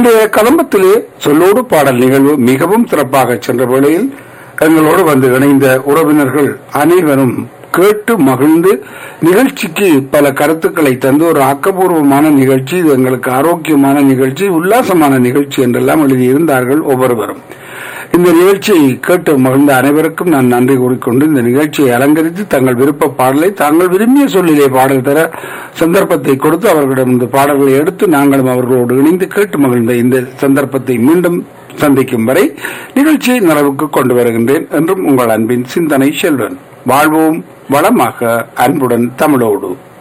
இன்றைய கதம்பத்திலே சொல்லோடு பாடல் நிகழ்வு மிகவும் சிறப்பாக சென்ற வேளையில் எங்களோடு வந்து இணைந்த உறவினர்கள் அனைவரும் கேட்டு மகிழ்ந்து நிகழ்ச்சிக்கு பல கருத்துக்களை தந்து ஒரு ஆக்கப்பூர்வமான நிகழ்ச்சி இது எங்களுக்கு ஆரோக்கியமான நிகழ்ச்சி உல்லாசமான நிகழ்ச்சி என்றெல்லாம் எழுதியிருந்தார்கள் ஒவ்வொருவரும் இந்த நிகழ்ச்சியை கேட்டு மகிழ்ந்த அனைவருக்கும் நான் நன்றி கூறிக்கொண்டு இந்த நிகழ்ச்சியை அலங்கரித்து தங்கள் விருப்ப பாடலை தாங்கள் விரும்பிய சொல்லிலே பாடல் தர சந்தர்ப்பத்தை கொடுத்து அவர்களிடம் இந்த பாடல்களை எடுத்து நாங்களும் அவர்களோடு இணைந்து கேட்டு மகிழ்ந்த இந்த சந்தர்ப்பத்தை மீண்டும் சந்திக்கும் வரை நிகழ்ச்சியை நிறைவுக்கு கொண்டு வருகின்றேன் என்றும் உங்கள் அன்பின் சிந்தனை செல்வன் வாழ்வோம் வளமாக அன்புடன் தமிழோடு